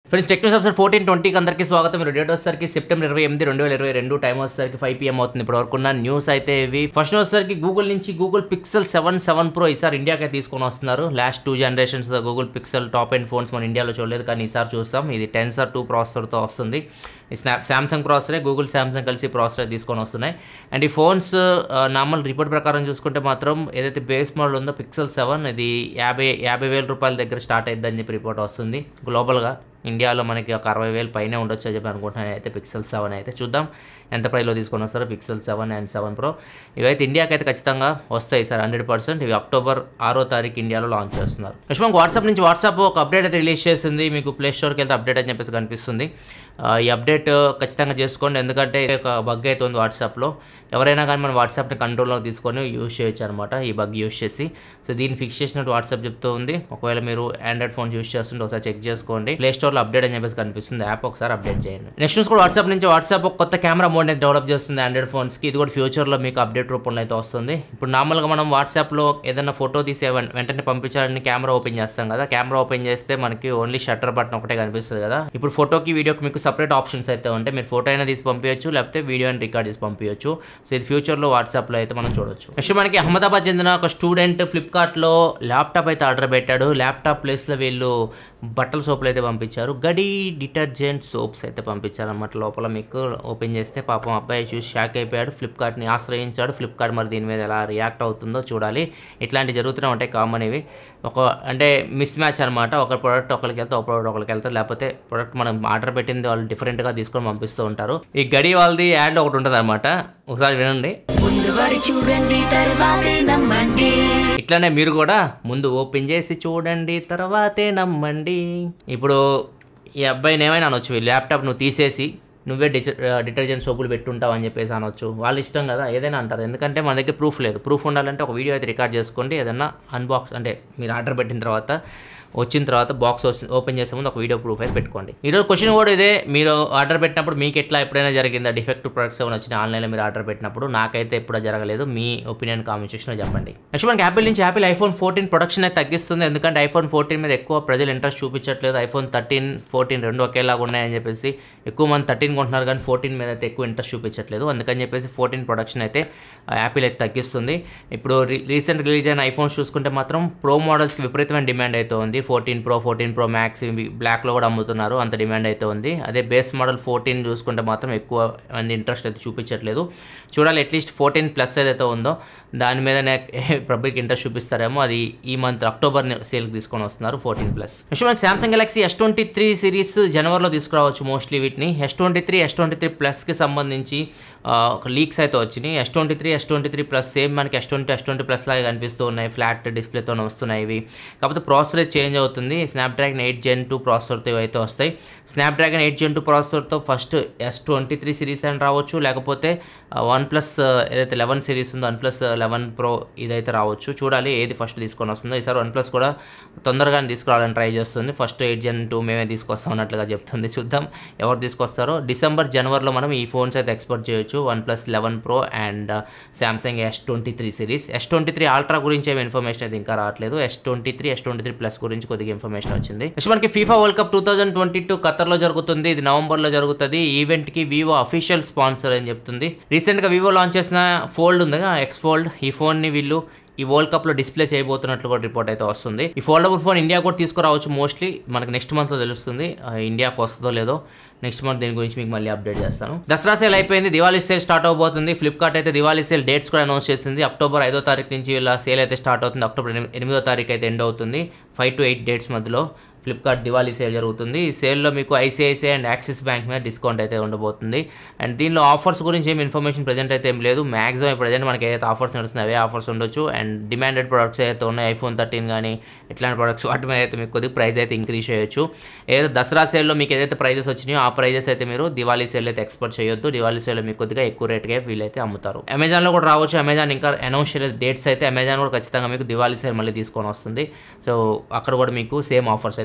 friends techno సబ్సర్ fourteen ట్వంటీకి అందరికీ స్వాగతం మీరు డేట్ వచ్చేసరికి సెప్టెంబర్ ఇరవై ఎనిమిది రెండు వేల ఇరవై రెండు టైం వచ్చేసరికి ఫైవ్ పిఎం అవుతుంది ఇప్పుడు వరకు ఉన్న న్యూస్ అయితే ఇవి ఫస్ట్ వచ్చేసరికి గూగుల్ నుంచి Google Pixel seven seven Pro ఈసారి ఇండియాకి తీసుకొని వస్తున్నారు last two generations Google Pixel top and phones మన ఇండియాలో చూడలేదు కానీ ఈసారి చూస్తాం ఇది టెన్సర్ టూ ప్రాసెసర్తో వస్తుంది ఈ స్నాప్ శాంసంగ్ ప్రాసెసరే గూగుల్ శాంసంగ్ కలిసి ప్రాసెసర్ తీసుకొని వస్తున్నాయి అండ్ ఈ ఫోన్స్ నార్మల్ రిపోర్ట్ ప్రకారం చూసుకుంటే మాత్రం ఏదైతే బేస్ మోడల్ ఉందో పిక్సెల్ సెవెన్ ఇది యాభై యాభై వేల రూపాయల దగ్గర స్టార్ట్ అయిద్దని చెప్పి రిపోర్ట్ వస్తుంది గ్లోబల్గా ఇండియాలో మనకి ఒక అరవై వేలు పైనే ఉండొచ్చు అని చెప్పి అనుకుంటున్నాను అయితే పిక్సెల్ సెవెన్ అయితే చూద్దాం ఎంత ప్రైస్లో తీసుకొని వస్తారో Pixel seven and seven Pro ఇవైతే ఇండియాకి అయితే ఖచ్చితంగా వస్తాయి సార్ హండ్రెడ్ పర్సెంట్ ఇవి అక్టోబర్ ఆరో తారీఖు ఇండియాలో లాంచ్ చేస్తున్నారు నెక్స్ట్ మనకు వాట్సాప్ నుంచి వాట్సాప్ ఒక అప్డేట్ అయితే రిలీజ్ చేసింది మీకు ప్లే స్టోర్కి వెళ్తే అప్డేట్ అని చెప్పేసి కనిపిస్తుంది ఆ, ఈ అప్డేట్ ఖచ్చితంగా చేసుకోండి ఎందుకంటే ఒక బగ్ అయితే ఉంది వాట్సాప్లో ఎవరైనా కానీ మన వాట్సాప్ని కంట్రోల్లో తీసుకొని యూజ్ చేయొచ్చు అనమాట ఈ బగ్ యూజ్ చేసి సో దీన్ని ఫిక్స్ చేసినట్టు వాట్సాప్ చెప్తూ ఉంది ఒకవేళ మీరు ఆండ్రాయిడ్ ఫోన్ యూజ్ చేస్తుంటే ఒకసారి చెక్ చేసుకోండి ప్లే స్టోర్లో అప్డేట్ అని చెప్పేసి కనిపిస్తుంది యాప్ ఒకసారి అప్డేట్ చేయండి నెక్స్ట్ న్యూస్ కూడా వాట్సాప్ నుంచి వాట్సాప్ ఒక కొత్త కెమెరా మోడ్ అయితే డెవలప్ చేస్తుంది ఆండ్రాయిడ్ ఫోన్స్కి ఇది కూడా ఫ్యూచర్లో మీకు అప్డేట్ రూపంలో అయితే వస్తుంది ఇప్పుడు నార్మల్గా మనం వాట్సాప్లో ఏదైనా ఫోటో తీసే వెం- వెంటనే పంపించాలని కెమెరా ఓపెన్ చేస్తాం కదా కెమెరా ఓపెన్ చేస్తే మనకి ఓన్లీ షట్టర్ బటన్ ఒకటే కనిపిస్తుంది కదా ఇప్పుడు ఫోటోకి వీడియోకి మీకు సపరేట్ ఆప్షన్స్ అయితే ఉంటాయి మీరు ఫోటో అయినా తీసి పంపించచ్చు లేకపోతే వీడియోని రికార్డ్ చేసి పంపించచ్చు సో ఇది ఫ్యూచర్లో వాట్సాప్లో అయితే మనం చూడొచ్చు నెక్స్ట్ మనకి అహ్మదాబాద్ చెందిన ఒక స్టూడెంట్ ఫ్లిప్కార్ట్లో ల్యాప్టాప్ అయితే ఆర్డర్ పెట్టాడు ల్యాప్టాప్ ప్లేస్లో వీళ్ళు బట్టల సోపులు అయితే పంపించారు గడి డిటర్జెంట్ సోప్స్ అయితే పంపించారు అన్నమాట లోపల మీకు ఓపెన్ చేస్తే పాపం అబ్బాయి చూసి షాక్ అయిపోయాడు ఫ్లిప్కార్ట్ని ఆశ్రయించాడు ఫ్లిప్కార్ట్ మరి దీని మీద ఎలా రియాక్ట్ అవుతుందో చూడాలి ఇట్లాంటి జరుగుతూనే ఉంటాయి కామన్ ఇవి ఒక అంటే మిస్ మ్యాచ్ అనమాట ఒక ప్రోడక్ట్ ఒకరికి వెళ్తే ఒక ప్రోడక్ట్ ఒకరికి వెళ్తే లేకపోతే ప్రోడక్ట్ మనం ఆర్డర్ పెట్టింది వాళ్ళు డిఫరెంట్గా తీసుకొని పంపిస్తూ ఉంటారు ఈ గడి వాళ్ళది యాడ్ ఒకటి ఉంటుంది అనమాట ఒకసారి వినండి ముందు వాడి చూడండి తర్వాతే నమ్మండి ఇట్లానే మీరు కూడా ముందు ఓపెన్ చేసి చూడండి తర్వాతే నమ్మండి ఇప్పుడు ఈ అబ్బాయిని ఏమైనా అనొచ్చు ఈ ల్యాప్టాప్ నువ్వు తీసేసి నువ్వే డిజ డిటర్జెంట్ సోపులు పెట్టుంటావు అని చెప్పేసి అనొచ్చు వాళ్ళ ఇష్టం కదా ఏదైనా అంటారు ఎందుకంటే మన దగ్గర ప్రూఫ్ లేదు ప్రూఫ్ ఉండాలంటే ఒక వీడియో అయితే రికార్డ్ చేసుకోండి ఏదన్నా అన్బాక్స్ అంటే మీరు ఆర్డర్ పెట్టిన తర్వాత వచ్చిన తర్వాత బాక్స్ ఓపెన్ చేసే ముందు ఒక వీడియో ప్రూఫ్ అయితే పెట్టుకోండి ఈరోజు క్వశ్చన్ కూడా ఇదే మీరు ఆర్డర్ పెట్టినప్పుడు మీకు ఎట్లా ఎప్పుడైనా జరిగిందా డిఫెక్టివ్ ప్రొడక్ట్స్ ఏమైనా వచ్చినా ఆన్లైన్లో మీరు ఆర్డర్ పెట్టినప్పుడు నాకైతే ఎప్పుడూ జరగలేదు మీ ఒపీనియన్ కామెంట్ సెక్షన్లో చెప్పండి నెక్స్ట్ మనకి యాపిల్ నుంచి యాపిల్ ఐఫోన్ ఫోర్టీన్ ప్రొడక్షన్ అయితే తగ్గిస్తుంది ఎందుకంటే ఐఫోన్ ఫోర్టీన్ మీద ఎక్కువ ప్రజలు ఇంట్రెస్ట్ చూపించట్లేదు ఐఫోన్ థర్టీన్ ఫోర్టీన్ రెండు ఒకేలాగా ఉన్నాయని చెప్పేసి ఎక్కువ మంది థర్టీన్ కొంటున్నారు కానీ ఫోర్టీన్ మీద అయితే ఎక్కువ ఇంట్రెస్ట్ చూపించట్లేదు అందుకని చెప్పేసి ఫోర్టీన్ ప్రొడక్షన్ అయితే యాపిల్ అయితే తగ్గిస్తుంది ఇప్పుడు రీసెంట్ రిలీజ్ అయిన ఐఫోన్స్ చూసుకుంటే మాత్రం ప్రో మోడల్స్కి విపరీతమైన డిమాండ్ అయితే ఉంది fourteen Pro fourteen Pro Max బ్లాక్లో కూడా అమ్ముతున్నారు అంత డిమాండ్ అయితే ఉంది అదే బేస్ మోడల్ ఫోర్టీన్ చూసుకుంటే మాత్రం ఎక్కువ మంది ఇంట్రెస్ట్ అయితే చూపించట్లేదు చూడాలి అట్లీస్ట్ ఫోర్టీన్ ప్లస్ ఏదైతే ఉందో దాని మీదనే పబ్లిక్ ఇంట్రెస్ట్ చూపిస్తారేమో అది ఈ మంత్ అక్టోబర్ సేల్కి తీసుకొని వస్తున్నారు ఫోర్టీన్ ప్లస్ నెక్స్ట్ మనకి Samsung Galaxy S twenty three series జనవరిలో తీసుకురావచ్చు మోస్ట్లీ వీటిని S twenty three S twenty three ప్లస్కి సంబంధించి ఆ, ఒక లీక్స్ అయితే వచ్చినాయి S twenty three S twenty three plus same మనకి S twenty S twenty plus లాగా కనిపిస్తూ ఉన్నాయి ఫ్లాట్ డిస్ప్లేతో వస్తున్నాయి ఇవి కాకపోతే ప్రాసెసర్ చేంజ్ అవుతుంది స్నాప్డ్రాగన్ ఎయిట్ జెన్ టూ ప్రాసెసర్తో అయితే వస్తాయి స్నాప్డ్రాగన్ ఎయిట్ జెన్ టూ ప్రాసెసర్తో first yes twenty three series అని రావచ్చు లేకపోతే వన్ ప్లస్ ఏదైతే లెవెన్ సిరీస్ ఉందో వన్ ప్లస్ లెవెన్ ప్రో ఇదైతే రావచ్చు చూడాలి ఏది ఫస్ట్ తీసుకొని వస్తుందో ఈసారి వన్ ప్లస్ కూడా తొందరగానే తీసుకురావాలని ట్రై చేస్తుంది ఫస్ట్ ఎయిట్ జెన్ టూ మేమే తీసుకొస్తాం అన్నట్లుగా చెప్తుంది చూద్దాం ఎవరు తీసుకొస్తారో డిసెంబర్ జనవరిలో మనం ఈ ఫోన్స్ అయితే ఎక్స్పోర్ట్ చేయొచ్చు OnePlus eleven Pro and Samsung S twenty three series S twenty three Ultra గురించి ఏమి ఇన్ఫర్మేషన్ అయితే ఇంకా రావట్లేదు S twenty three S twenty three plus గురించి కొద్దిగా ఇన్ఫర్మేషన్ వచ్చింది నెక్స్ట్ మనకి FIFA World Cup two thousand twenty two ఖతర్లో జరుగుతుంది ఇది నవంబర్లో జరుగుతుంది ఈ ఈవెంట్కి వివో అఫీషియల్ స్పాన్సర్ అని చెప్తుంది రీసెంట్గా వివో లాంచ్ చేసిన ఫోల్డ్ ఉంది ఎక్స్ ఫోల్డ్ ఈ ఫోన్ని వీళ్ళు ఈ వరల్డ్ కప్ లో డిస్ప్లే చేయబోతున్నట్లు కూడా రిపోర్ట్ అయితే వస్తుంది ఈ ఫోల్డబుల్ ఫోన్ ఇండియా కూడా తీసుకురావచ్చు మోస్ట్లీ మనకి నెక్స్ట్ మంత్ లో తెలుస్తుంది ఆ, ఇండియాకి వస్తుందో లేదో నెక్స్ట్ మంత్ దీని గురించి మీకు మళ్ళీ అప్డేట్ చేస్తాను దసరా సేల్ అయిపోయింది దివాళీ సేల్ స్టార్ట్ అవబోతుంది ఫ్లిప్కార్ట్ అయితే దివాళీ సేల్ డేట్స్ కూడా అనౌన్స్ చేసింది అక్టోబర్ ఐదో తారీఖు నుంచి ఇలా సేల్ అయితే స్టార్ట్ అవుతుంది అక్టోబర్ ఎనిమి- ఎనిమిదో తారీఖు అయితే ఎండ్ అవుతుంది ఫైవ్ టు ఎయిట్ డేట్స్ మధ్యలో ఫ్లిప్కార్ట్ దివాళీ సేల్ జరుగుతుంది ఈ సేల్లో మీకు ఐసిఐసిఐ అండ్ యాక్సిస్ బ్యాంక్ మీద డిస్కౌంట్ అయితే ఉండబోతుంది అండ్ దీనిలో ఆఫర్స్ గురించి ఏం ఇన్ఫర్మేషన్ ప్రజెంట్ అయితే ఏం లేదు మాక్సిమం ప్రజెంట్ మనకి ఏదైతే ఆఫర్స్ నడుస్తున్నాయి అవే ఆఫర్స్ ఉండొచ్చు అండ్ డిమాండెడ్ ప్రొడక్ట్స్ ఏదైతే ఉన్నాయి ఐఫోన్ థర్టీన్ కానీ ఇట్లాంటి ప్రొడక్ట్స్ వాటి మీద అయితే మీకు కొద్దిగా ప్రైస్ అయితే ఇంక్రీజ్ చేయొచ్చు ఏదైతే దసరా సేల్లో మీకు ఏదైతే ప్రైజెస్ వచ్చినాయో ఆ ప్రైజెస్ అయితే మీరు దివాళీ సేల్ అయితే ఎక్స్పోర్ట్ చేయొద్దు దివాళీ సేల్లో మీకు కొద్దిగా ఎక్కువ రేట్గా వీలైతే అమ్ముతారు అమెజాన్లో కూడా రావచ్చు అమెజాన్ ఇంకా అనౌన్స్ చేయలేదు డేట్స్ అయితే అమెజాన్ కూడా ఖచ్చితంగా మీకు దివాళీ సేల్ మళ్ళీ తీసుకొని వస్తుంది సో అక్కడ కూడా మీకు సేమ్ ఆఫర్స్ అయితే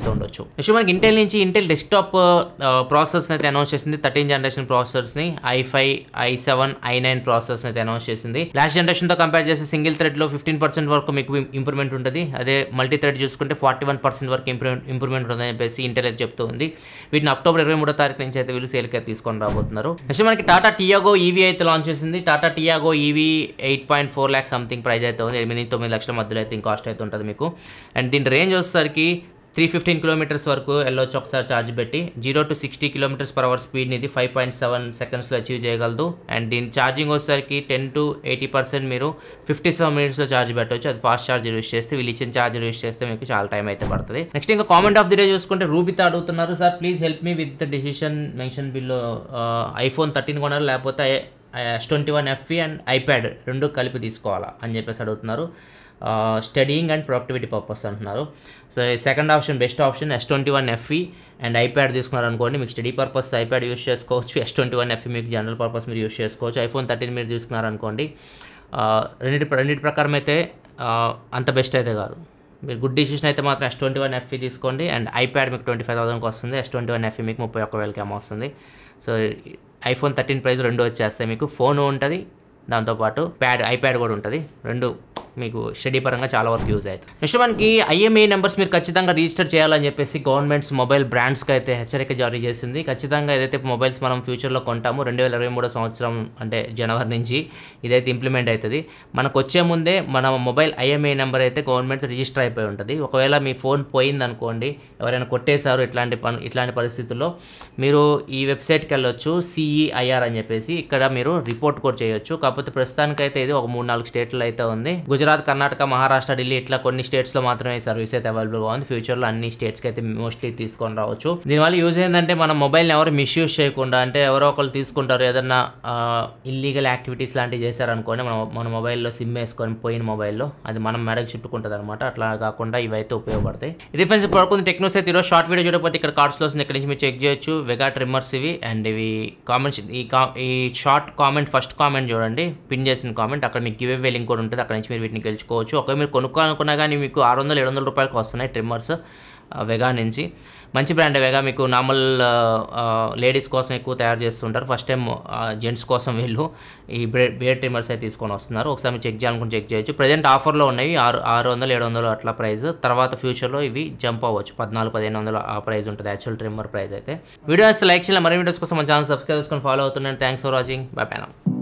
అయితే ఉండొచ్చు నెక్స్ట్ మనకి ఇంటెల్ నుంచి ఇంటెల్ డెస్క్టాప్ ప్రాసెస్ అయితే అనౌన్స్ చేసింది థర్టీన్ జనరేషన్ ప్రాసెసర్స్ని i five i seven i nine process అయితే అనౌన్స్ చేసింది లాస్ట్ జనరేషన్తో కంపేర్ చేస్తే సింగిల్ థ్రెడ్లో ఫిఫ్టీన్ పర్సెంట్ వరకు మీకు ఇంప్రూవ్మెంట్ ఉంటుంది అదే మల్టీ థ్రెడ్ చూసుకుంటే ఫార్టీ వన్ పర్సెంట్ వరకు ఇంప్రూవ్మెంట్ ఇంప్రూవ్మెంట్ ఉంటుందని చెప్పేసి ఇంటెల్ అయితే చెప్తూ ఉంది వీటిని అక్టోబర్ ఇరవై మూడో తారీఖు నుంచి అయితే వీళ్ళు సేల్కి అయితే తీసుకొని రాబోతున్నారు నెక్స్ట్ మనకి టాటా టియాగో ఈవీ అయితే లాంచ్ చేసింది Tata Tiago EV eight point four lakh something price అయితే ఉంది ఎనిమిది తొమ్మిది లక్షల మధ్యలో అయితే కాస్ట్ అయితే ఉంటుంది మీకు అండ్ దీని రేంజ్ వచ్చేసరికి త్రీ ఫిఫ్టీన్ కిలోమీటర్స్ వరకు వెళ్ళొచ్చు ఒకసారి ఛార్జ్ పెట్టి zero to sixty kilometres per hour స్పీడ్ని ఇది ఫైవ్ పాయింట్ సెవెన్ సెకండ్స్లో అచీవ్ చేయగలదు అండ్ దీని ఛార్జింగ్ వచ్చేసరికి టెన్ టు ఎయిటీ పర్సెంట్ మీరు ఫిఫ్టీ సెవెన్ మినిట్స్లో ఛార్జ్ పెట్టవచ్చు అది ఫాస్ట్ ఛార్జర్ యూస్ చేస్తే వీళ్ళు ఇచ్చిన ఛార్జర్ యూస్ చేస్తే మీకు చాలా టైం అయితే పడుతుంది నెక్స్ట్ ఇంకా కామెంట్ ఆఫ్ ది డే చూసుకుంటే రూబితో అడుగుతున్నారు sir please help me with the decision mention బిల్లో ఐఫోన్ థర్టీన్ కొనాలి లేకపోతే S twenty one FE and iPad రెండు కలిపి తీసుకోవాలా అని చెప్పేసి అడుగుతున్నారు స్టడీయింగ్ అండ్ ప్రొడక్టివిటీ పర్పస్ అంటున్నారు so second option best option S twenty one FE and iPad తీసుకున్నారు అనుకోండి మీకు స్టడీ పర్పస్ ఐప్యాడ్ యూస్ చేసుకోవచ్చు ఎస్ ట్వంటీ వన్ ఎఫ్ఈ మీకు జనరల్ పర్పస్ మీరు యూస్ చేసుకోవచ్చు ఐఫోన్ థర్టీన్ మీరు తీసుకున్నారు అనుకోండి రెండింటి రెండింటి ప్రకారం అయితే అంత బెస్ట్ అయితే కాదు మీరు గుడ్ డిసిషన్ అయితే మాత్రం ఎస్ ట్వంటీ వన్ ఎఫ్ఈ తీసుకోండి అండ్ ఐప్యాడ్ మీకు ట్వంటీ ఫైవ్ థౌసండ్కి వస్తుంది ఎస్ ట్వంటీ వన్ ఎఫ్ఈ మీకు ముప్పై ఒక్క వేలకి ఏమో వస్తుంది సో ఐఫోన్ థర్టీన్ ప్రైస్ రెండు వచ్చేస్తాయి మీకు ఫోన్ ఉంటుంది దాంతోపాటు ప్యాడ్ ఐప్యాడ్ కూడా ఉంటుంది రెండు మీకు స్టడీ పరంగా చాలా వరకు యూజ్ అవుతుంది నెక్స్ట్ మనకి ఐఎంఏ నెంబర్స్ మీరు ఖచ్చితంగా రిజిస్టర్ చేయాలని చెప్పేసి గవర్నమెంట్స్ మొబైల్ బ్రాండ్స్కి అయితే హెచ్చరిక జారీ చేసింది ఖచ్చితంగా ఏదైతే మొబైల్స్ మనం ఫ్యూచర్లో కొంటామో రెండు వేల ఇరవై మూడో సంవత్సరం అంటే జనవరి నుంచి ఇదైతే ఇంప్లిమెంట్ అవుతుంది మనకు వచ్చే ముందే మన మొబైల్ ఐఎంఏ నెంబర్ అయితే గవర్నమెంట్ రిజిస్టర్ అయిపోయి ఉంటుంది ఒకవేళ మీ ఫోన్ పోయింది అనుకోండి ఎవరైనా కొట్టేశారు ఇట్లాంటి పని ఇట్లాంటి పరిస్థితుల్లో మీరు ఈ వెబ్సైట్కి వెళ్ళొచ్చు సిఈఐఆర్ అని చెప్పేసి ఇక్కడ మీరు రిపోర్ట్ కూడా చేయొచ్చు కాకపోతే ప్రస్తుతానికైతే ఇది ఒక మూడు నాలుగు స్టేట్లో అయితే ఉంది గుజరాత్ కర్ణాటక మహారాష్ట్ర ఢిల్లీ ఇట్లా కొన్ని స్టేట్స్లో మాత్రమే సర్వీస్ అయితే అవైలబుల్గా ఉంది ఫ్యూచర్లో అన్ని స్టేట్స్కి అయితే మోస్ట్లీ తీసుకొని రావచ్చు దీనివల్ల యూజ్ ఏంటంటే మన మొబైల్ని ఎవరు మిస్యూజ్ చేయకుండా అంటే ఎవరో ఒకరు తీసుకుంటారు ఏదన్నా ఇల్లీగల్ యాక్టివిటీస్ లాంటివి చేశారనుకోండి మన మన మొబైల్లో సిమ్ వేసుకొని పోయిన మొబైల్లో అది మనం మెడకు చుట్టుకుంటుంది అనమాట అట్లా కాకుండా ఇవైతే ఉపయోగపడతాయి ఇది ఫ్రెండ్స్ పడుకుంది టెక్నోస్ అయితే ఈరోజు షార్ట్ వీడియో చూడకపోతే ఇక్కడ కార్డ్స్లో వస్తుంది ఇక్కడ నుంచి మీరు చెక్ చేయొచ్చు వెగా ట్రిమ్మర్స్ ఇవి అండ్ ఇవి కామెంట్స్ ఈ కా ఈ షార్ట్ కామెంట్ ఫస్ట్ కామెంట్ చూడండి పిన్ చేసిన కామెంట్ అక్కడ మీకు గివ్ అవే లింక్ కూడా ఉంటుంది అక్కడ నుంచి మీరు వీటిని గెలుచుకోవచ్చు ఒకవేళ మీరు కొనుక్కోవాలనుకున్నా కానీ మీకు ఆరు వందలు ఏడు వందల రూపాయలకి వస్తున్నాయి ట్రిమ్మర్స్ వెగా నుంచి మంచి బ్రాండ్ వెగా మీకు నార్మల్ లేడీస్ కోసం ఎక్కువ తయారు చేస్తుంటారు ఫస్ట్ టైం జెంట్స్ కోసం వీళ్ళు ఈ బ్రేడ్ బియర్ ట్రిమ్మర్స్ అయితే తీసుకొని వస్తున్నారు ఒకసారి మీరు చెక్ చేయాలనుకుంటే చెక్ చేయొచ్చు ప్రజెంట్ ఆఫర్లో ఉన్నాయి ఆరు ఆరు వందలు ఏడు వందలు అట్లా ప్రైస్ తర్వాత ఫ్యూచర్లో ఇవి జంప్ అవ్వచ్చు పద్నాలుగు పదిహేను వందలు ఆ ప్రైస్ ఉంటుంది యాక్చువల్ ట్రిమ్మర్ ప్రైస్ అయితే వీడియోస్ లైక్ చేయాలి మరిన్ని వీడియోస్ కోసం మన ఛానల్ సబ్స్క్రైబ్ చేసుకొని ఫాలో అవుతున్నాను థ్యాంక్స్ ఫర్ వాచింగ్ బై పైనా